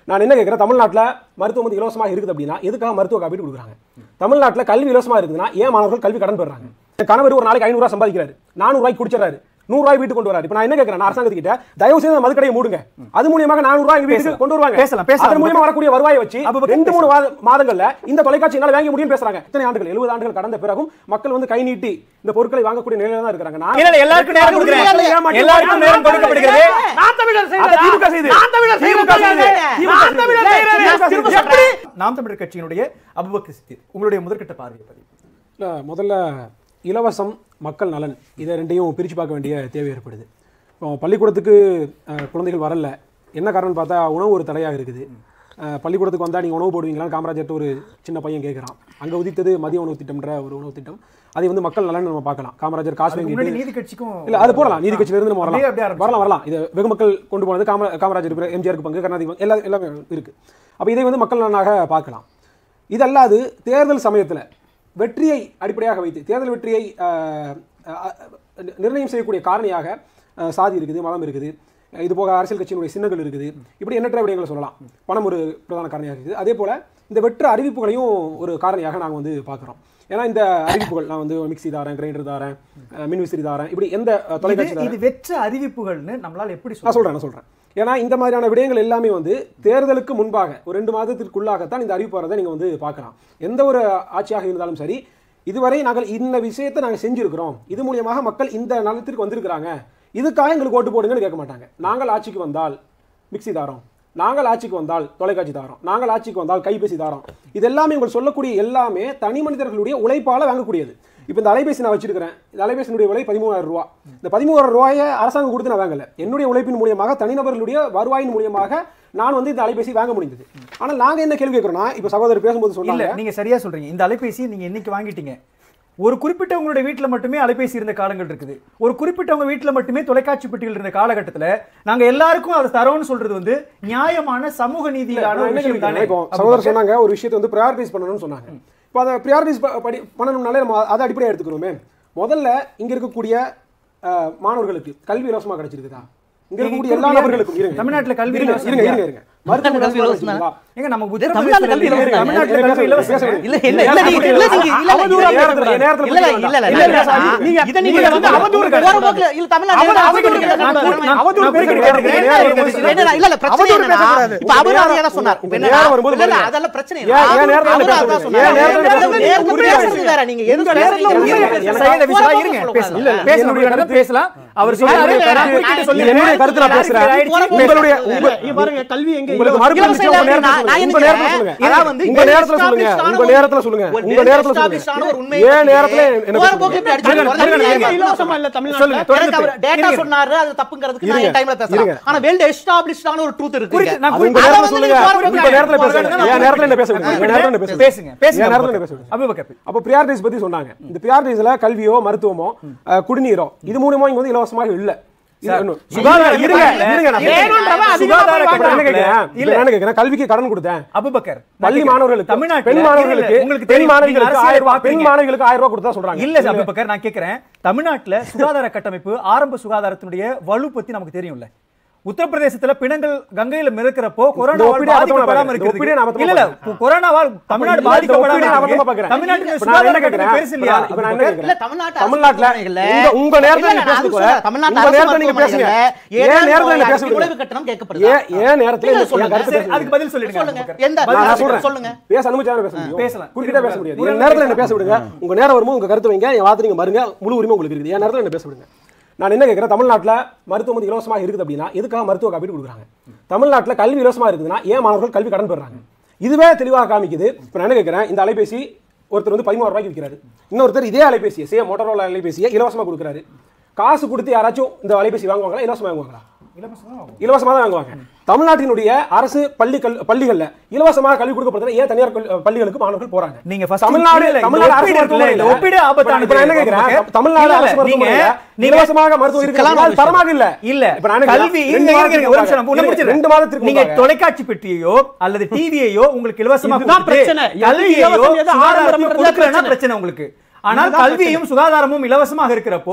நான் என்ன கேட்குறேன் தமிழ்நாட்டில் மருத்துவம் வந்து இலவசமாக இருக்குது அப்படின்னா எதுக்காக மருத்துவ காப்பீடு கொடுக்குறாங்க தமிழ்நாட்டில் கல்வி இலவசமாக இருக்குதுன்னா ஏன் மாணவர்கள் கல்வி கடன் பெறுறாங்க என் கணவர் ஒரு நாளைக்கு ஐநூறுரூவா சம்பாதிக்கிறாரு நானூறுரூவாய்க்கு குடிச்சிடறாரு நூறுரூவாய் வீட்டுக்கு கொண்டு வராரு இப்போ நான் என்ன கேட்குறேன் நான் அரசாங்கத்துக்கிட்ட தயவு செய்து அந்த மதுக்கடையை மூடுங்க அது மூலியமாக நானூறுரூவா எங்க வீட்டுக்கு பேசலாம். கொண்டு வருவாங்க பேசலாம், பேசலாம். அதன் மூலியமா வரக்கூடிய வருவாயை வச்சு அப்ப பக்கம் ரெண்டு மூணு வாத- மாதங்கள்ல இந்த தொலைக்காட்சி என்னால வாங்க முடியும்னு பேசுறாங்க இத்தனை ஆண்டுகள் எழுபது ஆண்டுகள் கடந்த பிறகும் மக்கள் வந்து கை நீட்டி இந்த பொருட்களை வாங்கக்கூடிய நிலையில தான் இருக்காங்க நான் இல்ல இல்ல எல்லாருக்கும் நேரம் கொடுக்கிறேன் ஏமாற்றி- எல்லாருக்கும் நேரம் கொடுக்கப்படுகிறது நான் தமிழர் அதை செய்யறதா? திமுக செய்யுது. நான் தமிழர் திமுக செய்யறதா? செய்யுது. நான் தமிழர் செய்யறதா? திமுக திரும்ப செய்யுது. சொல்றேன். நாம் தமிழர் கட்சியினுடைய அபுபக்கர் சித்திக் உங்களுடைய முதற்கட்ட பார்வையை பதிவு இல்ல, முதல்ல இலவசம் மக்கள் நலன் இதை ரெண்டையும் பிரித்து பார்க்க வேண்டிய தேவை ஏற்படுது இப்போ பள்ளிக்கூடத்துக்கு அஹ், குழந்தைகள் வரல என்ன காரணம்னு பார்த்தா உணவு ஒரு தடையாக இருக்குது அஹ், பள்ளிக்கூடத்துக்கு வந்தால் நீங்கள் உணவு போடுவீங்களான்னு காமராஜர்ட்ட ஒரு சின்ன பையன் கேட்குறான் அங்கே உதித்தது மதிய உணவு திட்டம்ன்ற ஒரு உணவு திட்டம் அதை வந்து மக்கள் நலன் நம்ம பார்க்கலாம் காமராஜர் காசு அதுக்கு முன்னாடி வாங்கிட்டு நீதி கட்சிக்கும் இல்ல அது போடலாம் நீதி கட்சியில இருந்து நம்ம அப்படியே அப்படியே வரலாம் ஆரம்பிச்சு. வரலாம் வரலாம் இது வெகு மக்கள் கொண்டு போனது காம காமராஜர் பிற- எம்ஜிஆருக்கு பங்கு கருணாநிதி பங்கு எல்லாம் எல்லாமே இருக்கு அப்ப இதை வந்து மக்கள் நலனாக பார்க்கலாம் இதல்லாது தேர்தல் சமயத்துல வெற்றியை அடிப்படையாக வைத்து தேர்தல் வெற்றியை ஆஹ், ஆஹ், நிர்ணயம் செய்யக்கூடிய காரணியாக ஆஹ், சாதி இருக்குது மதம் இருக்குது இது போக அரசியல் கட்சியினுடைய சின்னங்கள் இருக்குது இப்படி எண்ணற்ற விடயங்களை சொல்லலாம் பணம் ஒரு பிரதான காரணியாக இருக்குது அதே போல இந்த வெற்று அறிவிப்புகளையும் ஒரு காரணியாக நாங்கள் வந்து பார்க்குறோம் ஏன்னா இந்த அறிவிப்புகள் நான் வந்து மிக்ஸி தாரேன் கிரைண்டர் தாரேன் அஹ், மின்விசிறி தாரேன் இப்படி எந்த அஹ், தொலைக்காட்சி இது- தாரேன் இது வெற்ற அறிவிப்புகள்னு நம்மளால எப்படி நான் சொல்ல சொல்றேன் நான் சொல்றேன் ஏன்னா இந்த மாதிரியான விடயங்கள் எல்லாமே வந்து தேர்தலுக்கு முன்பாக ஒரு ரெண்டு மாதத்திற்குள்ளாகத்தான் இந்த அறிவிப்பு வரதை நீங்க வந்து பார்க்கலாம் எந்த ஒரு ஆட்சியாக இருந்தாலும் சரி இதுவரை நாங்கள் இந்த விஷயத்தை நாங்கள் செஞ்சிருக்கிறோம் இது மூலியமாக மக்கள் இந்த நலத்திற்கு வந்திருக்கிறாங்க இதுக்காக எங்களுக்கு ஓட்டு போடுங்கன்னு கேட்க மாட்டாங்க நாங்கள் ஆட்சிக்கு வந்தால் மிக்ஸி தாரோம் நாங்கள் ஆட்சிக்கு வந்தால் தொலைக்காட்சி தாரோம் நாங்கள் ஆட்சிக்கு வந்தால் கைபேசி தாரோம் இது எல்லாமே உங்கள் சொல்லக்கூடிய எல்லாமே தனி மனிதர்களுடைய உழைப்பால வாங்கக்கூடியது இப்போ இந்த அலைபேசி நான் வச்சிருக்கிறேன் இந்த அலைபேசியினுடைய விலை பதிமூணாயிரம் ரூபா இந்த பதிமூணாயிரம் ரூபாயை அரசாங்கம் கொடுத்து நான் வாங்கல என்னுடைய உழைப்பின் மூலியமாக தனிநபர்களுடைய வருவாயின் மூலியமாக நான் வந்து இந்த அலைபேசி வாங்க முடிந்தது ஆனால் நாங்க என்ன கேள்வி கேட்கிறோம்னா இப்போ சகோதரர் பேசும்போது இல்ல சொன்னாங்க நீங்க சரியா சொல்றீங்க இந்த அலைபேசியை நீங்க இன்னைக்கு வாங்கிட்டீங்க ஒரு குறிப்பிட்டவங்களுடைய வீட்ல மட்டுமே அலைபேசி இருந்த காலங்கள் இருக்குது ஒரு குறிப்பிட்டவங்க வீட்ல மட்டுமே தொலைக்காட்சி பெட்டிகள் இருந்த காலகட்டத்துல நாங்க எல்லாருக்கும் அதை தரோம்னு சொல்றது வந்து நியாயமான சமூக நீதியான நான் ஒரு என்ன விஷயம் கேட்கிறேன் தானே இப்போ சகோதரர் சொன்னாங்க ஒரு விஷயத்தை வந்து ப்ரையாரிட்டைஸ் பண்ணணும்னு சொன்னாங்க இப்போ அதை ப்ரையாரிட்டைஸ் படி பண்ணணும்னாலே நம்ம அதை அடிப்படையாக எடுத்துக்கிறோமே முதல்ல இங்க இருக்கக்கூடிய அஹ், மாணவர்களுக்கு கல்வி இலவசமாக கிடைச்சிருக்குதா இங்க இருக்கக்கூடிய எல்லா நபர்களுக்கும் இருங்க தமிழ்நாட்டுல கல்வி இருங்க இலவசம் இருங்க இல்லையா? இருங்க இருங்க மருத்துவ கல்வி இலவசமாக இலவசம் கிடைச்சிருக்குதா? ஏங்க நமக்கு இது தமிழ்நாட்டுல கல்வி இலவசம் தானே? தமிழ்நாட்டுல கல்வி இலவசம் பேச இல்ல இல்ல இல்ல நீங்க இல்ல நீங்க இல்ல இல்ல நேரத்துல- இல்ல நேரத்துல இல்ல இல்ல இல்ல இல்ல, இல்ல, இல்ல நீங்க- இத நீங்க நீங்க வந்து வந்து அவதூறு போற போக்குல இல்ல தமிழ்நாட்டுல அவதூறு அவதூறு பேசக்கூடாது. பேசக்கூடாது. நான் அவதூறு நான் பேச பேச கிடையாது. கிடையாது. என்னடா, இல்ல இல்ல பிரச்சனை அவதூறு என்னன்னா பேசக்கூடாது. இப்ப அவரு உங்க அதைதான் சொன்னார் உங்க இப்ப என்னன்னா, நேரம் வரும்போது இல்ல இல்ல பாருங்க. அதெல்லாம் பிரச்சனை ஏன், இல்ல ஏன் நேரத்துல அவரு பேச அதான் முடியாது? சொன்னாரு. ஏன் நேரத்துல பேச நேரத்துல முடியாது? உங்க புரியாது. பேசுறது வேற நீங்க எது உங்க நேரத்துல பேசுறீங்க? உண்மையை நீங்க பேசலாம். பேசுறது சையத விஷயம் போற இருங்க, போக்குல பேசலாம். இல்ல, இல்ல, பேச என்னுடைய முடியாது, கருத்து- பேசலாம் அவர் என்னுடைய சொன்னாரு, கருத்து- நான் குறிப்பிட்டு சொல்லிடுறேன். என்னுடைய கருத்து நான் பேசுறேன். உங்களுடைய உங்க- இங்க பாருங்க கல்வி எங்க உங்களுக்கு இலவசம்? மறுப்பு இலவசம் இருந்துச்சு, உங்க இல்ல, நேரத்துல நான் சொல்லுங்க. என்ன உங்க நேரத்துல சொல்லுங்க. கேக்குறேன், அதான் வந்து உங்க நேரத்துல well சொல்லுங்க. established உங்க ஆன நேரத்துல சொல்லுங்க. ஒரு உங்க well நேரத்துல established ஆன ஒரு சொல்லுங்க. உண்மையை ஏன் பத்தி நேரத்துல என்ன போற பேசுறீங்க? போக்குல இப்படி அடிச்சு இருங்க, வரலாம். இருங்க, நீங்க இருங்க. இலவசமா இல்ல தமிழ்நாட்டுல சொல்லுங்க, தொடர்ந்து எனக்கு அவர் போய். டேட்டா இருங்க. சொன்னாரு அது தப்புங்கிறதுக்கு நான் இருங்க. என் டைம்ல பேசுறேன் இருங்க. ஆனா வெல் எஸ்டாப்லிஷ்டான ஒரு ட்ரூத் இருக்கு குறித்து- நான் அது உங்க குறித்து- நேரத்துல அதை சொல்லுங்க. வந்து நீங்க உங்க நேரத்துல பாருங்க. பேசுங்க. நான் என் நேரத்துல என்ன பேசுங்க? என் நேரத்துல என்ன பேசுங்க? பேசுங்க பேசுங்க என் நேரத்துல என்ன அபூபக்கர். பேசுங்க? அபூபக்கர். அப்போ ப்ரியாரிட்டிஸ் பத்தி சொன்னாங்க இந்த ப்ரியாரிட்டிஸ்ல கல்வியோ மருத்துவமோ அஹ், குடிநீரோ இது மூலமா இங்க வந்து இலவசமாக இல்ல இது சார், இன்னும் இது சுகாதார நீங்க இருங்க பாருங்க. இருங்க நான் வேணும்ன்றவன் அதிகமா சுகாதார போய் இப்ப நான் என்ன கட்டணத்துல- கேட்கிறேன் இல்ல. இப்ப என்ன கேட்கிறேன் கல்விக்கு கடன் கொடுத்தேன் அபூபக்கர், நான் பள்ளி கேட்கிறேன். மாணவர்களுக்கு தமிழ்நாட்டுல- பெண் மாணவர்களுக்கு இல்ல, உங்களுக்கு பெண் தெரியும். நீங்க மாணவர்களுக்கு அரசியலை ஆயிரம் ரூபாய் பெண் பார்ப்பீங்க. மாணவர்களுக்கு ஆயிரம் ரூபாய் கொடுத்தா சொல்றாங்க இல்ல அபூபக்கர் நான் கேக்குறேன் தமிழ்நாட்டுல சுகாதார கட்டமைப்பு ஆரம்ப சுகாதாரத்தினுடைய வலு பத்தி நமக்கு தெரியும்ல உத்தரப்பிரதேசத்துல பிணங்கள் கங்கையில மிதக்கிறப்போ கொரோனாவால் ஒப்பீடு அபத்தமா பாதிக்கப்படாம பார்க்கறேன். இந்த ஒப்பீடு நான் இருக்கிறது அபத்தமா இல்ல இல்ல பார்க்கறேன். கொரோனாவால் தமிழ்நாடு இந்த பாதிக்கப்படாம ஒப்பீடு நான் அபத்தமா இருக்கு. பார்க்கறேன். தமிழ்நாட்டுல இப்ப நான் என்ன சுகாதார கேட்கிறேன்? கட்டமைப்பு பெருசு இல்லையா இப்ப நான் என்ன அபூபக்கர்? இல்ல கேட்கிறேன்? தமிழ்நாட்டு தமிழ்நாட்டுல அரசு உங்க உங்க நேரத்துல நீங்க இல்ல, நான் பேசுறது சொல்றேன். தமிழ்நாட்டு உங்க அரசு நேரத்துல நீங்க பேசுங்க மருத்துவமனைகள்ல ஏன் ஏழாயிரம் நேரத்துல நீங்க ரூபாய் பேசுங்க நுழைவு கட்டணம் கேட்கப்படுதா? ஏன் ஏன் நேரத்துல இல்ல, இந்த- சொல்லுங்க. என் கருத்து சரி, பேசுங்க. அதுக்கு பதில் சொல்லிடுங்க சொல்லுங்க. அபூபக்கர். எந்த- பதில் நான் நான் சொல்லுங்க. சொல்றேன் சொல்லுங்க. பேச அனுமதிச்சா பேச முடியும் பேசலாம். குறுக்கிட்ட பேச முடியாது ஒரு என் நேரத்துல என்ன பேசலாம். பேச விடுங்க உங்க நேரம் வரும்போது உங்க கருத்து வைங்க என் வார்த்தை நீங்க மறுங்க முழு உரிமை உங்களுக்கு இருக்குது என் நேரத்துல என்ன பேச விடுங்க நான் என்ன கேட்கிறேன் தமிழ்நாட்டுல மருத்துவம் வந்து இலவசமாக இருக்குது அப்படின்னா எதுக்காக மருத்துவ காப்பீடு கொடுக்குறாங்க தமிழ்நாட்டுல கல்வி இலவசமா இருக்குதுன்னா ஏன் மாணவர்கள் கல்வி கடன் பெறுறாங்க இதுவே தெளிவாக காமிக்குது இப்போ நான் என்ன கேட்கிறேன் இந்த அலைபேசி ஒருத்தர் வந்து பதிமூணு ரூபாய்க்கு விற்கிறாரு இன்னொருத்தர் இதே அலைபேசியை சேம் மோட்டரோலா அலைபேசியை இலவசமா கொடுக்குறாரு காசு கொடுத்து யாராச்சும் இந்த அலைபேசி வாங்குவாங்களா இலவசமா வாங்குவாங்களா இலவசமாக தான் வாங்குவாங்க தமிழ்நாட்டினுடைய அரசு பள்ளி கல் பள்ளிகள்ல இலவசமாக கல்வி கொடுக்கப்படுறது ஏன் தனியார் கல்- பள்ளிகளுக்கு மாணவர்கள் போறாங்க நீங்க first தமிழ்நாடு இல்ல, இல்ல, தமிழ்நாடு இந்த அரசு ஒப்பீடு இருக்குல்ல, இந்த மருத்துவமனையில- ஒப்பீடு ஆபத்தானது. இப்ப நான் என்ன கேட்கிறேன் உங்களுக்கு. தமிழ்நாடு இல்ல, அரசு இல்ல, நீங்க- மருத்துவமனையில நீங்க இலவசமாக மருத்துவம் இருக்கு சிக்கலான அது தரமாக இல்ல இல்ல இப்ப நான் என்ன கல்வி கேட்கிறேன்? இங்க ரெண்டு இருங்க, இருங்க, ஒரு நிமிஷம், நான் உன்னை மாதத்துக்கு முடிச்சிடுறேன். ரெண்டு மாதத்துக்கு நீங்க முன்பாக தொலைக்காட்சி பெட்டியையோ அல்லது டிவியையோ உங்களுக்கு இலவசமா இதுதான் கொடுத்துட்டு பிரச்சனை. எது கல்வியையோ இலவசம், எது சுகாதாரத்தையும் ஆடம்பரம் கொடுக்கலன்னா பிரச்சனை. பிரச்சனை உங்களுக்கு ஆனால் இதுதான் கல்வியும் சுகாதாரமும் இலவசமாக இருக்கிறப்போ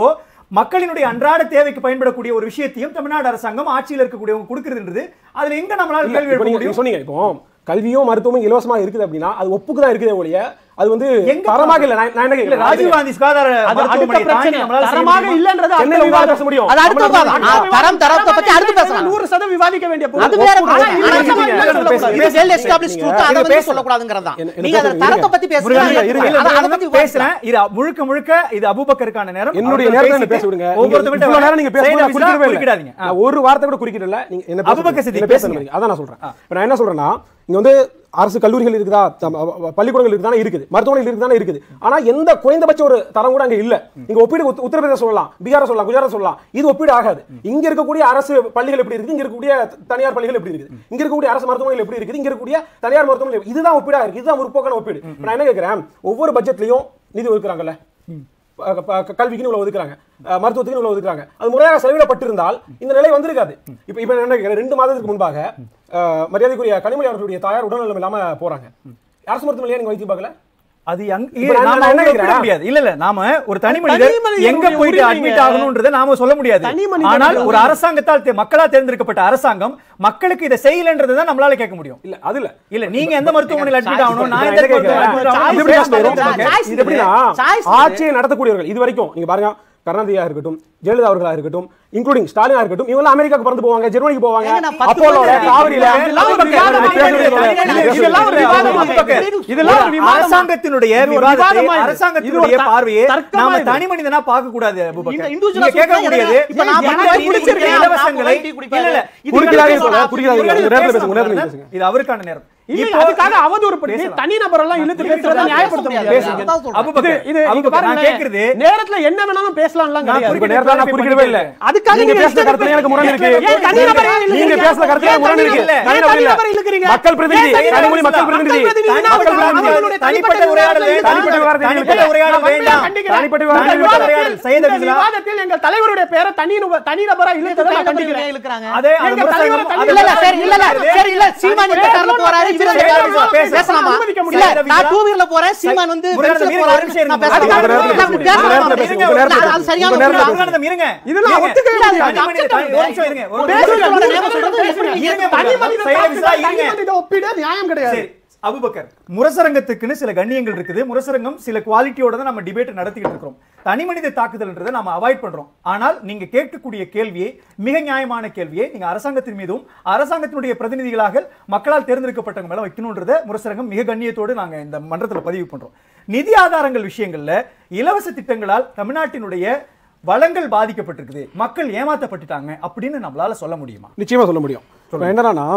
மக்களினுடைய அன்றாட தேவைக்கு பயன்படக்கூடிய ஒரு விஷயத்தையும் தமிழ்நாடு அரசாங்கம் ஆட்சியில் இருக்கக்கூடியவங்க கொடுக்கிறதுன்றது அதுல எங்க நம்மளால இல்ல, கேள்வி இப்ப எழுப்ப நீங்க முடியும் நீங்க சொன்னீங்க இப்போ கல்வியும் மருத்துவமும் இலவசமா இருக்குது அப்படின்னா அது ஒப்புக்கு தான் இருக்குதே ஒழிய அது வந்து எங்க தரமாக இல்ல நான் நான் என்ன இல்ல கேக்குறேன் ராஜீவ் காந்தி சுகாதார அது அடுத்த மருத்துவமனையை தாண்டி பிரச்சனை நம்மளால செய்ய தரமாக முடியுமா? இல்லன்றது அடுத்த சென்னையில உங்களால விவாதம். பேச முடியும் அது அடுத்த தமிழ்நாட்டுல விவாதம். பேச முடியும். ஆ, தரம் தரத்தை பத்தி அடுத்து பேசலாம் நூறு சதவீதம் விவாதிக்க வேண்டிய பொருள். அது வேற ஆனா ஆனா இலவசமா நீங்க இல்லைன்னு பேசுங்க. சொல்லக்கூடாது. இது well established truth, அதை நீங்க வந்து பேச- சொல்லக்கூடாதுங்கிறது தான். என்ன- என்ன நீங்க அந்த பேசுங்க, தரத்தை இருங்க. பத்தி இருங்க, பேசுறீங்க. இருங்க. அதை- அதை பத்தி பேசுறேன் பேசுறேன் இது முழுக்க முழுக்க இது அபூபக்கருக்கான நேரம் என்னுடைய அவர்கள் நேரத்தை பேசிட்டு பேச விடுங்க நீங்க ஒவ்வொருத்தவங்கள்ட்ட இவ்வளவு நேரம் நீங்க சையத் பேசும்போது அபிஸ்லா குறிக்கவே இல்ல. குறிக்கிடாதீங்க ஆ. நான் ஒரு வார்த்தை கூட குறிக்கிடல நீங்க என்ன பேச அபுபக்கர் சித்திக் என்ன பேச பேசுங்க. முடியும் அதான் நான் சொல்றேன் இப்ப நான் என்ன சொல்றேன்னா இங்க வந்து அரசு கல்லூரிகள் இருக்குதா தம்- அ- அ- பள்ளிக்கூடங்கள் இருக்குதானே இருக்குது மருத்துவமனைகள் இருக்குதானே இருக்குது ஆனா எந்த குறைந்தபட்ச ஒரு தரம் கூட அங்க இல்ல இங்க ஒப்பீடு உத்த- உத்தரப்பிரதேசம் சொல்லலாம் பீகார் சொல்லலாம் குஜராத் சொல்லலாம் இது ஒப்பீடு ஆகாது இங்க இருக்கக்கூடிய அரசு பள்ளிகள் எப்படி இருக்குது இங்க இருக்கக்கூடிய தனியார் பள்ளிகள் எப்படி இருக்குது இங்க இருக்கக்கூடிய அரசு மருத்துவமனைகள் எப்படி இருக்குது இங்க இருக்கக்கூடிய தனியார் மருத்துவமனைகள் எப்படி- இதுதான் ஒப்பீடா இருக்கு இதுதான் முற்போக்கான ஒப்பீடு இப்ப நான் என்ன கேக்குறேன் ஒவ்வொரு பட்ஜெட்லயும் நிதி ஒதுக்குறாங்கல்ல அஹ் க- க- கல்விக்குன்னு இவ்வளவு ஒதுக்குறாங்க அஹ் மருத்துவத்துக்கு இவ்வளவு ஒதுக்குறாங்க அது முறையாக செலவிடப்பட்டிருந்தால் இந்த நிலை வந்திருக்காது இப்போ இப்போ என்ன கேட்கிறேன் ரெண்டு மாதத்துக்கு முன்பாக அஹ், மரியாதைக்குரிய கனிமொழி அவர்களுடைய தாயார் உடல்நலம் இல்லாம போறாங்க அரசு மருத்துவமனையில நீங்க வைத்தியம் பார்க்கல அது அங்க- இப்ப நான் நாம என்ன அவங்கள கேக்குறேன்? ஒப்பிட முடியாது இல்ல இல்ல நாம ஒரு தனி தனி மனிதர் மனிதனுடைய எங்க போயிட்டு உரிமைங்க. அட்மிட் ஆகணும்ன்றதை நாம சொல்ல முடியாது தனி மனிதனுடைய ஆனால் ஒரு உரிமை. அரசாங்கத்தால் தே- மக்களால் தேர்ந்தெடுக்கப்பட்ட அரசாங்கம் மக்களுக்கு இதை செய்யலன்றதை தான் நம்மளால கேட்க முடியும் இல்ல அது இல்ல இல்ல நீங்க எந்த மருத்துவமனையில் அட்மிட் ஆகணும் நான் நான் எந்த என்ன கேட்கிறேன்? மருத்துவமனையில் admit ஆகணும், இது எப்படி பேச பேசணும்? மாட்டேன். choice இது எப்படின்னா choice இருக்கு. ஆட்சியை நடத்தக்கூடியவர்கள் இது வரைக்கும் நீங்க பாருங்க கருணாநிதியா இருக்கட்டும் ஜெயலலிதா அவர்களா இருக்கட்டும் இன்க்ளூடிங் ஸ்டாலினா இருக்கட்டும் இவங்க அமெரிக்காக்கு பறந்து போவாங்க ஜெர்மனிக்கு போவாங்க ஏங்க, நான் பத்து அப்போலோல பேர் காவிரியில இதெல்லாம் ஒரு விவாதமா நான் பேசுறது இல்ல, சொல்றேன். இல்ல, நான் இதெல்லாம் ஒரு பேசுறது விவாதமா சொல்றேன். இருக்கு. இதெல்லாம் ஒரு விவாதமா- அரசாங்கத்தினுடைய இது ஒரு விவாதத்தை விவாதமா இது. அரசாங்கத்தினுடைய இது ஒரு த- பார்வையை தர்க்கமா நாம இது. தனி மனிதனா பார்க்க கூடாது அபூபக்கர். இந்த individual நீங்க கேட்க சொல்றேன், முடியாது இப்ப நான் இந்த பணத்தை மாதிரி குடிச்சிருக்கேன், இலவசங்களை நான் டீ குடிப்பேன். இல்ல இல்ல இது குறுக்கிடாதீங்க பேசலாம். சொல்றேன், குறுக்கிடாதீங்க. இது ஒரு நேரத்துல பேசலாம். பேசுங்க, ஒரு நேரத்துல பேசுங்க. இது அவருக்கான நேரம் இல்ல, இப்போ அதுக்காக அவதூறு படுத்தி பேசலாம். தனி நபரெல்லாம் இழுத்து பேசுறதை நியாயப்படுத்த முடியாது பேசுங்க. அதான் சொல்றேன். அபூபக்கர், இது இது இங்க அபூபக்கர், நான் பாருங்களேன். கேக்குறது நேரத்துல என்ன வேணாலும் பேசலாம்லாம் நான் கிடையாது இப்ப நேரத்துல நான் குறிக்கவே இல்ல அதுக்காக நீங்க நீங்க பேசுற கருத்துல எனக்கு முரண் இருக்கு ஏன் தனி நபரை நீங்க இழுக்கிறீங்க? பேசுற கருத்துல ஏன் முரண் தனி இருக்கு நபரை- தனி ஏன் நபர் தனி இல்ல. நபரை இழுக்கிறீங்க? மக்கள் பிரதிநிதி ஏன் தனி கனிமொழி நபரை மக்கள் பிரதிநிதி மக்கள் மக்கள் பிரதிநிதி அவர்களுடைய தனிப்பட்ட உரையாடல் வேண்டாம். தனிப்பட்ட விவாதத்தை தனிப்பட்ட உரையாடல் வேண்டாம். தனிப்பட்ட இந்த விவாதத்தை விவாதத்தில் சையத் இந்த அபிஸ்லா. விவாதத்தில் எங்கள் தலைவருடைய பேரை தனி நப- தனி நபரா இழுத்ததை நான் கண்டிக்கிறேன் இழுக்கிறாங்க. அதே அது எங்க முரசங்கம், தலைவரை தனி- அது இல்ல, இல்ல, சரி, இல்ல, இல்ல, சரி, இல்ல, சீமான் இந்த பேசலாம், கார்ல போறாரு, இவரு இந்த பேசலாம், கார்ல பேசலாம், பேசலாமா? அனுமதிக்க இல்ல, முடியாது. நான் two wheeler போறேன், சீமான் வந்து முருகன் பென்ஸ்ல இருங்க, போறாரு, ஒரு நிமிஷம் இருங்க. நான் பேசலாமா? அதுக்காக இல்ல, அப்படி பேசுங்க. பேசலாமா? உங்க நேரத்துல பேசுங்க, உங்க இல்ல, நேரத்துல அது சரியான உங்க நேரத்துல ஒரு பேசுங்க. முருகானந்தம், இருங்க. இதெல்லாம் இருங்க. ஒத்துக்கவே முடியாது. தனி மனித- தனி- ஒரு நிமிஷம் இருங்க. ஒரு பேசுங்க, நிமிஷம் நூறு இருங்க. சதவீதம் சொல்றது பேசுங்க. இருங்க, தனி முருகன். மனித சையத் தாக்குதல், அபிஸ்லா, தனி இருங்க. மனித ஒப்பீடு நியாயம் கிடையாது சரி அபுபக்கர் முரசரங்கத்துக்குன்னு சில கண்ணியங்கள் இருக்குது முரசரங்கம் சில குவாலிட்டியோட தான் நம்ம டிபேட் நடத்திக்கிட்டு இருக்கிறோம் தனி மனித தாக்குதல்ன்றதை நம்ம அவாய்ட் பண்றோம் ஆனால் நீங்க கேட்கக்கூடிய கேள்வியை மிக நியாயமான கேள்வியை நீங்க அரசாங்கத்தின் மீதும் அரசாங்கத்தினுடைய பிரதிநிதிகளாக மக்களால் தேர்ந்தெடுக்கப்பட்டவங்க மேல வைக்கணுன்றத முரசரங்கம் மிக கண்ணியத்தோடு நாங்க இந்த மன்றத்துல பதிவு பண்றோம் நிதி ஆதாரங்கள் விஷயங்கள்ல இலவச திட்டங்களால் தமிழ்நாட்டினுடைய வளங்கள் பாதிக்கப்பட்டிருக்குது மக்கள் ஏமாத்தப்பட்டுட்டாங்க அப்படின்னு நம்மளால சொல்ல முடியுமா நிச்சயமா சொல்ல முடியும் இப்போ என்னன்னா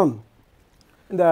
இந்த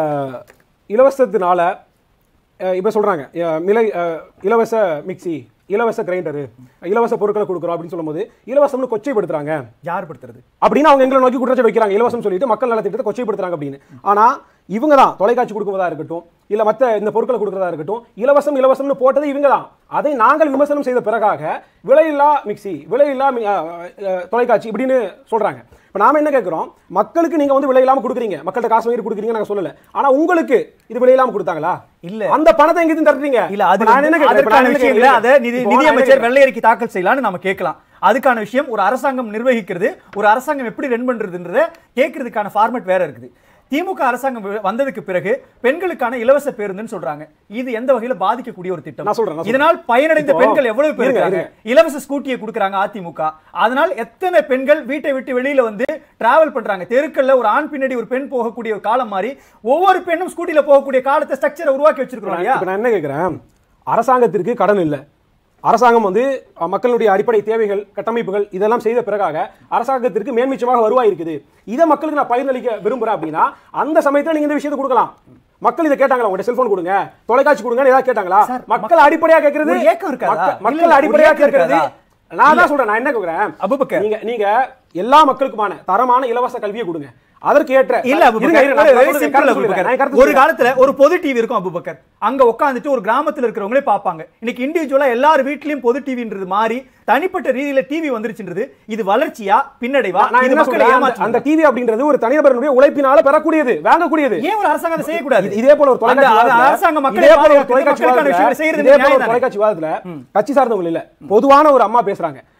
இலவசத்தினால அஹ், இப்ப சொல்றாங்க அஹ், மிலை அஹ், இலவச மிக்ஸி இலவச கிரைண்டரு இலவச பொருட்களை கொடுக்குறோம் அப்படின்னு சொல்லும்போது இலவசம்னு கொச்சைப்படுத்துறாங்க யார் படுத்துறது அப்படின்னு அவங்க எங்களை நோக்கி குற்றச்சாட்டு வைக்கிறாங்க இலவசம் சொல்லிட்டு மக்கள் நலத்திட்டத்தை கொச்சைப்படுத்துறாங்க அப்படின்னு ஆனா இவங்க தான் தொலைக்காட்சி கொடுக்குவதா இருக்கட்டும் இல்ல மத்த இந்த பொருட்களை கொடுக்கறதா இருக்கட்டும் இலவசம் இலவசம்னு போட்டது இவங்க தான் அதை நாங்கள் விமர்சனம் செய்த பிறகாக விலையில்லா மிக்ஸி விலையில்லா மி- அஹ், அஹ், தொலைக்காட்சி இப்படின்னு சொல்றாங்க இப்போ நாம என்ன கேட்குறோம் மக்களுக்கு நீங்க வந்து விலை இல்லாம கொடுக்குறீங்க மக்கள்கிட்ட காசு வாங்கி கொடுக்குறீங்க நாங்க சொல்லல ஆனா உங்களுக்கு இது விலை இல்லாம கொடுத்தாங்களா இல்ல. அந்த பணத்தை எங்க இருந்து தர்றீங்க இல்ல அது இப்ப நான் என்ன கேட்கிறேன்? இப்ப அதற்கான நான் என்ன விஷயங்கள கேட்கிறேன்? அத நிதி இப்போ நிதி நான் என்ன அமைச்சர் கேட்கிறேன்? வெள்ளை அறிக்கை தாக்கல் செய்யலாம்னு நம்ம கேட்கலாம் அதுக்கான விஷயம் ஒரு அரசாங்கம் நிர்வகிக்கிறது ஒரு அரசாங்கம் எப்படி ரன் பண்றதுன்றத கேட்கறதுக்கான ஃபார்மட் வேற இருக்குது திமுக அரசாங்கம் வ- வந்ததுக்கு பிறகு பெண்களுக்கான இலவச பேருந்துன்னு சொல்றாங்க இது எந்த வகையில பாதிக்கக்கூடிய ஒரு திட்டம் நான் சொல்றேன், நான் சொல்றேன். இதனால் பயனடைந்த இப்போ- பெண்கள் எவ்வளவு பேர் இருங்க, இருக்காங்க இலவச ஸ்கூட்டியை கொடுக்கறாங்க அதிமுக அதனால் எத்தனை பெண்கள் வீட்டை விட்டு வெளியில வந்து டிராவல் பண்றாங்க தெருக்கல்ல ஒரு ஆண் பின்னாடி ஒரு பெண் போகக்கூடிய ஒரு காலம் மாதிரி ஒவ்வொரு பெண்ணும் ஸ்கூட்டில போகக்கூடிய காலத்தை ஸ்ட்ரக்சரை உருவாக்கி வச்சிருக்கிறோம் இல்லையா இப்ப நான் என்ன கேட்கிறேன் அரசாங்கத்திற்கு கடன் இல்லை அரசாங்கம் வந்து அஹ், மக்களுடைய அடிப்படை தேவைகள் கட்டமைப்புகள் இதெல்லாம் செய்த பிறகாக அரசாங்கத்திற்கு மேன்மிச்சமாக வருவாய் இருக்குது இதை மக்களுக்கு நான் பகிர்ந்தளிக்க விரும்புறேன் அப்படின்னா அந்த சமயத்துல நீங்க இந்த விஷயத்தை கொடுக்கலாம் மக்கள் இதை கேட்டாங்களா உங்கள்ட்ட செல்போன் கொடுங்க தொலைக்காட்சி கொடுங்கன்னு ஏதாவது கேட்டாங்களா சார், மக்கள் அடிப்படையா கேட்கறது ஒரு ஏக்கம் இருக்காதா? மக்கள்- இல்ல, மக்கள் இல்ல, அடிப்படையா ஒரு ஏக்கம் கேட்கறது இருக்காதா? நான் தான் சொல்றேன் நான் என்ன கேட்கிறேன் அபூபக்கர். நீங்க நீங்க எல்லா மக்களுக்குமான தரமான இலவச கல்வியை கொடுங்க அதற்கு ஏற்ற இல்ல இருங்க, அபுபக்கர் இருங்க, நான் ஒரு சொல்றது simple கருத்து அபுபக்கர். சொல்லிடுறேன். நான் கருத்து ஒரு சொல்லிடுறேன். காலத்துல ஒரு பொது டிவி இருக்கும் அபுபக்கர் அங்க உட்கார்ந்துட்டு ஒரு கிராமத்துல இருக்கிறவங்களே பார்ப்பாங்க இன்னைக்கு இண்டிவிஜுவலா எல்லார் வீட்லயும் பொது டிவின்றது மாறி தனிப்பட்ட ரீதியில டிவி வந்துருச்சுன்றது இது வளர்ச்சியா பின்னடைவா நான் இது என்ன மக்களை சொல்றேன் அந்த- ஏமாற்றுதா? அந்த டிவி அப்படின்றது ஒரு தனிநபருடைய உழைப்பினால பெறக்கூடியது வாங்கக்கூடியது ஏன் ஒரு அரசாங்கம் அதை செய்யக்கூடாது இது- இதே போல ஒரு தொலைக்காட்சி அந்த- அந்த விவாதத்துல- அரசாங்க மக்களை இதே போல ஒரு பாதுகாக்கிறது, தொலைக்காட்சி மக்களுக்கான விவாதத்துல- விஷயங்களை செய்யறது இதே போல நியாயம் ஒரு தானே? தொலைக்காட்சி விவாதத்துல கட்சி சார்ந்தவங்க இல்ல பொதுவான ஒரு அம்மா பேசுறாங்க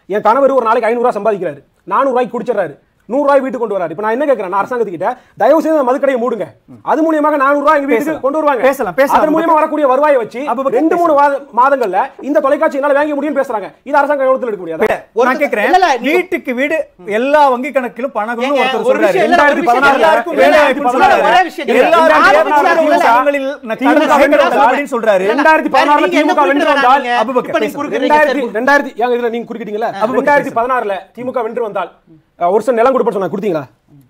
என் கணவர் ஒரு நாளைக்கு ஐநூறுரூவா சம்பாதிக்கிறாரு நானூறுரூவாய்க்கு குடிச்சிடறாரு நூறுரூவாய் வீட்டுக்கு கொண்டு வராரு இப்போ நான் என்ன கேட்கறேன் நான் அரசாங்கத்துக்கிட்ட தயவு செய்து அந்த மதுக்கடையை மூடுங்க அது மூலியமாக நானூறுரூவா எங்க வீட்டுக்கு பேசலாம். கொண்டு வருவாங்க பேசலாம், பேசலாம். அதன் மூலியமா வரக்கூடிய வருவாயை வச்சு அபுபக்கர் ரெண்டு பேசலாம். மூணு வாத- மாதங்கள்ல இந்த தொலைக்காட்சி என்னால வாங்க முடியும்னு பேசுறாங்க இது அரசாங்க கவனத்தில் எடுக்க முடியாது நான் கேக்குறேன் இல்ல, இல்ல, நீங்க- வீட்டுக்கு வீடு எல்லா வங்கி கணக்கிலும் பணம்னு ஏங்க, ஒருத்தர் ஒரு சொல்றாரு விஷயம் இல்ல, ஒரு விஷயம் எல்லாருக்கும் எல்லாருக்கும் வேலை வேலை வாய்ப்புன்னு வாய்ப்புன்னு சொல்றாரு. ஒரே விஷயம் இல்ல. எல்லாரும் ஆரம்பிச்சாரு தேர்தல் இல்ல. சங்கங்களில் நான் திமுக கடந்த வென்று சங்கங்கள் வந்தால் அப்படின்னு சொல்றாரு ரெண்டாயிரத்தி வேற பதினாறுல நீங்க என்ன திமுக வென்று குறிப்பிட்டு வந்தால் வராதீங்க. அபுபக்கர் இப்ப நீங்க பேசுங்க. குறுக்கிடுறீங்க. ரெண்டாயிரத்தி சரி. ரெண்டாயிரத்தி ஏங்க இதுல நீங்க குறுக்கிட்டீங்களா அபுபக்கர் ரெண்டாயிரத்தி பேசுங்க. பதினாறுல திமுக வென்று வந்தால் அஹ், ஒரு சில நிலம் கொடுப்பேன் சொன்னாங்க கொடுத்தீங்களா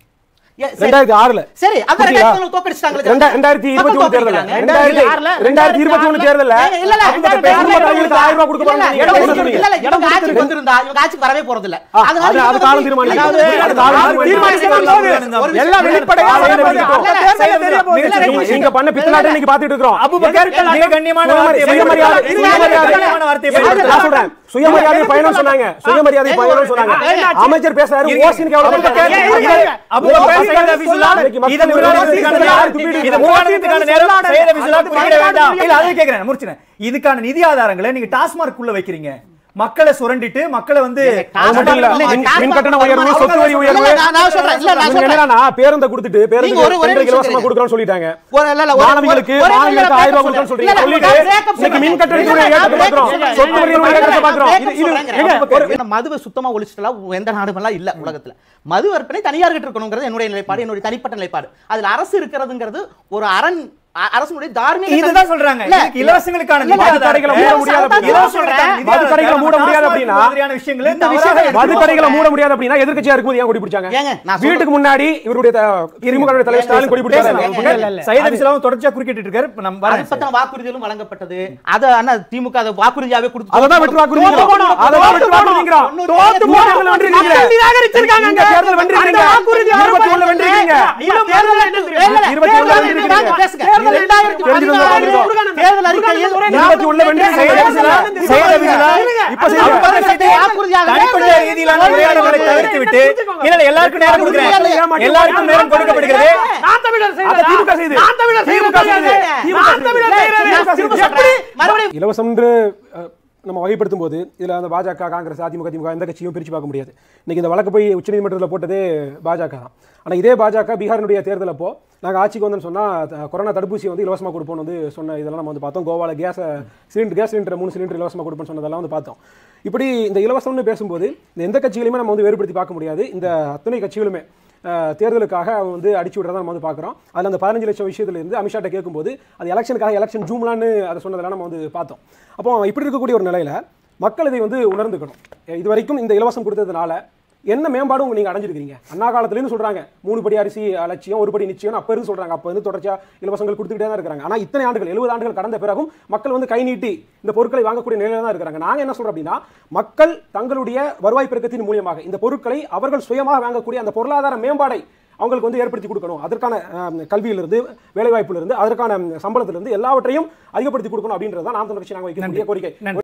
ஏ, சரி. ரெண்டாயிரத்தி ஆறுல சரி அந்த கொடுத்தீங்களா? ரெண்டாயிரத்தி தோக்கடிச்சிட்டாங்களே ரெண்டா- ரெண்டாயிரத்தி இருபத்தி ஒண்ணு தேர்தல் தோக்கடிக்கிறாங்க. ரெண்டாயிரத்தி ஆறுல, ரெண்டாயிரத்தி இருபத்தி ஒண்ணு தேர்தல் ஏங்க, இல்ல, இல்ல, ரெண்டாயிரத்தி ஆறுல உங்களுக்கு ஆயிரம் ரூபாய் கொடுக்க இல்ல, போறாங்க இல்ல, நீங்க இடம் என்ன கொடுத்து- சொல்றீங்க? இல்ல, இல்ல, இவங்க ஆட்சிக்கு வந்திருந்தா, இவங்க ஆட்சிக்கு வரவே போறதில்ல. ஆ, அதனால அது- இவங்க அது காலம் வந்து- தீர்மானிக்கும். அதாவது, அது காலம் அதாவது தீர்மானிக்கும். தீர்மானிக்கும். ஒரு விஷயம் எல்லாம் வெளிப்படையா ஆ, சொல்ல வெளிப்படையா போகுது. சொல்ல அப்ப தேர்தல்ல தெரிய போகுது. இல்ல, நீங்க- நீங்க பண்ண பித்தலாட்டம் இன்னைக்கு பாத்துட்டு இருக்கிறோம் அபுபக்கர் மிக கண்ணியமான சுயமரி- வார்த்தையை சுயமரியாதை- பயன்படுத்தலாம். சுயமரியாதை- கண்ணியமான வார்த்தையை நான் பயன்படுத்தலாம். சொல்றேன் சுயமரியாதை பயணம் சொன்னாங்க சுயமரியாதை பயணம் சொன்னாங்க அமைச்சர் பேசுறாரு இருங்க. ஓசினுக்கு எவ்வளவு அபுபக்கர், பேசுறாரு? இருங்க. அபுபக்கர் சையத் அபிசுல்லா, இன்னைக்கு மக்கள் இதை விவாதத்துக்கான யாரு நேரம் துப்பிட்டு இதை விவாதத்துக்கான நேரம் சையத் அபிசுல்லா குறிப்பிட வேண்டாம். இல்ல, அதை கேட்கிறேன், முடிச்சிடுறேன். இதுக்கான நிதி ஆதாரங்களை நீங்க டாஸ்மாக் உள்ள வைக்கிறீங்க மக்களை சுரண்டிட்டு மக்களை வந்து அது மட்டும் இல்ல. இல்ல, மின்- டாஸ்மாக் மின் கட்டண உயர்வு சொத்து வரி இல்ல, உயர்வு இல்ல, நான் நான் சொல்றேன். இல்ல, நான் இவங்க சொல்றேன். என்னன்னா பேருந்தை கொடுத்துட்டு பேருந்து நீங்க ஒரு- ஒரே பெண்களுக்கு நிமிஷம் இலவசமா இருங்க. கொடுக்கறோம்னு சொல்லிட்டாங்க ஒரு- இல்ல, இல்ல, ஒரு- மாணவிகளுக்கு ஒரு- ஒரு- மாணவிகளுக்கு ஒரு- ஆயிரம் ரூபாய் ஒரு- கொடுக்கணும்னு இல்ல, சொல்லிட்டு இல்ல, சொல்லிட்டு breakup இன்னைக்கு சொல்றேன். மின் கட்டண இல்ல, உயர்வு இல்ல, ஏற்கனவே breakup பாக்குறோம் சொல்றேன். சொத்து வரி உயர்வு ஏற்கனவே பாக்குறோம் இது- இது- சொல்றேங்க. ஏங்க, ஒரு- ஏன்னா, மதுவை சுத்தமா ஒழிச்சிட்டலாம் எந்த நாடுமெல்லாம் இல்ல உலகத்துல மது விற்பனை தனியார்கிட்ட இருக்கணுங்கிறது என்னுடைய நிலைப்பாடு என்னுடைய தனிப்பட்ட நிலைப்பாடு அதுல அரசு இருக்கிறதுங்கிறது ஒரு அரண் அ- அரசுடைய தார்மீக இதுதான் சொல்றாங்க இல்ல, இதுக்கு இலவசங்களுக்கான இல்ல, நிதி மது ஆதாரத்தை- கடைகளை மூட முடியாது அப்படின்னா- இலவசங்களுக்கான நிதி மது கடைகளை ஆதாரத்தை மூட முடியாது டாஸ்மாக் அப்படின்னா மாதிரியான விஷயங்களை இந்த தவறாக விஷயத்தை எடுத்து மது கடைகளை சொல்றேன். மூட முடியாது அப்படின்னா எதிர்க்கட்சியா இருக்கும்போது ஏன் கொடி பிடிச்சாங்க ஏங்க, நான் சொல்றேன். வீட்டுக்கு முன்னாடி இவருடைய த- திமுக வுடைய தலைவர் ஸ்டாலின் கொடி பிடிச்சாரு பேசலாம். இல்ல, இல்ல, இல்ல. சையத் அபிசுல்லாவும் தொடர்ச்சியா குறுக்கிட்டு இருக்காரு இப்ப நம்ம அது வரேன் பத்தின வாக்குறுதிகளும் வழங்கப்பட்டது அத அண்ணா திமுக அதை வாக்குறுதியாவே கொடுத்து அததான் வெற்றி வாக்குறுதிங்கிறோம். தோத்து போனோம். அததான் வெற்றி வாக்குறுதிங்கிறோம். தோத்து இந்த தேர்தல் வென்றிருக்கீங்க. மக்கள் நிராகரிச்சிருக்காங்க. இந்த தேர்தல் வென்றிருக்கீங்க. அந்த வாக்குறுதி இருபத்தி ஒண்ணுல வென்றிருக்கீங்க. இல்ல, தேர்தல் என்ன தெரியுமா? இல்ல, இல்ல, இருபத்தி ஒண்ணுல தேர்தல் வென்றிருக்கீங்க. அறிக்கை பேசுங்க. தேர்தல் ரெண்டாயிரத்தி தெரிஞ்சுக்கோங்க, பதினாறு தெரிஞ்சுக்கோங்க. தேர்தல் அறிக்கையில் இருபத்தி ஒண்ணுல வென்றிருக்கீங்க. சையத் அபிசுல்லா சையத் அபிசுல்லா இப்ப செய்யுங்க. அபுபக்கர் சித்திக் தனிப்பட்ட ரீதியிலான உரையாடல்களை தவிர்த்து விட்டு இல்ல இல்ல, எல்லாருக்கும் நேரம் கொடுக்கிறேன் எல்லாருக்கும் நேரம் கொடுக்கப்படுகிறது நான் தமிழர் அத செய்ததா? திமுக செய்து. நான் தமிழர் திமுக செய்ததா? செய்து. நான் தமிழர் செய்ததா? திமுக செய்து. எப்படி? மறுபடியும் இலவசம் என்று அஹ், நம்ம வகைப்படுத்தும் போது இதுல அந்த பாஜக காங்கிரஸ் அதிமுக திமுக எந்த கட்சியும் பிரிச்சு பார்க்க முடியாது இன்னைக்கு இந்த வழக்கு போய் உச்சநீதிமன்றத்தில் போட்டதே பாஜக தான் ஆனா இதே பாஜக பீகாரினுடைய தேர்தல் அப்போ நாங்க ஆட்சிக்கு வந்தோம்னு சொன்னா த- கொரோனா தடுப்பூசி வந்து இலவசமா கொடுப்போம்னு வந்து சொன்ன இதெல்லாம் நம்ம வந்து பார்த்தோம் கோவால கேஸ் சிலிண்டர் கேஸ் சிலிண்டர் மூணு சிலிண்டர் இலவசமா கொடுப்போம்னு சொன்னதெல்லாம் வந்து பார்த்தோம் இப்படி இந்த இலவசம்னு பேசும்போது இந்த எந்த கட்சிகளையுமே நம்ம வந்து வேறுபடுத்தி பார்க்க முடியாது இந்த அத்தனை கட்சிகளுமே அஹ், தேர்தலுக்காக அவங்க வந்து அடிச்சு விடுறதா நம்ம வந்து பார்க்குறோம் அதில் அந்த பதினஞ்சு லட்சம் விஷயத்துல இருந்து அமித்ஷாட்ட கேட்கும்போது அது எலெக்ஷனுக்காக எலெக்ஷன் ஜூம்லான்னு அதை சொன்னதெல்லாம் நம்ம வந்து பார்த்தோம் அப்போ இப்படி இருக்கக்கூடிய ஒரு நிலையில மக்கள் இதை வந்து உணர்ந்துக்கணும் இது வரைக்கும் இந்த இலவசம் கொடுத்ததுனால என்ன மேம்பாடும் நீங்க அடைஞ்சிருக்கீங்க அண்ணா காலத்துலேருந்து சொல்றாங்க மூணு படி அரிசி லட்சியம் ஒரு படி நிச்சயம் அப்ப இருந்து சொல்றாங்க அப்ப இருந்து தொடர்ச்சியா இலவசங்கள் கொடுத்துக்கிட்டே தான் இருக்காங்க ஆனா இத்தனை ஆண்டுகள் எழுபது ஆண்டுகள் கடந்த பிறகும் மக்கள் வந்து கை நீட்டி இந்த பொருட்களை வாங்கக்கூடிய நிலையில தான் இருக்காங்க நாங்க என்ன சொல்றோம் அப்படின்னா மக்கள் தங்களுடைய வருவாய் பெருக்கத்தின் மூலியமாக இந்த பொருட்களை அவர்கள் சுயமாக வாங்கக்கூடிய அந்த பொருளாதார மேம்பாடை அவங்களுக்கு வந்து ஏற்படுத்தி கொடுக்கணும் அதற்கான அஹ், கல்வியிலிருந்து வேலைவாய்ப்பிலிருந்து அதற்கான சம்பளத்திலிருந்து எல்லாவற்றையும் அதிகப்படுத்தி கொடுக்கணும் அப்படின்றது தான் நாம் தமிழ் கட்சி நாங்கள் வைக்கக்கூடிய கோரிக்கை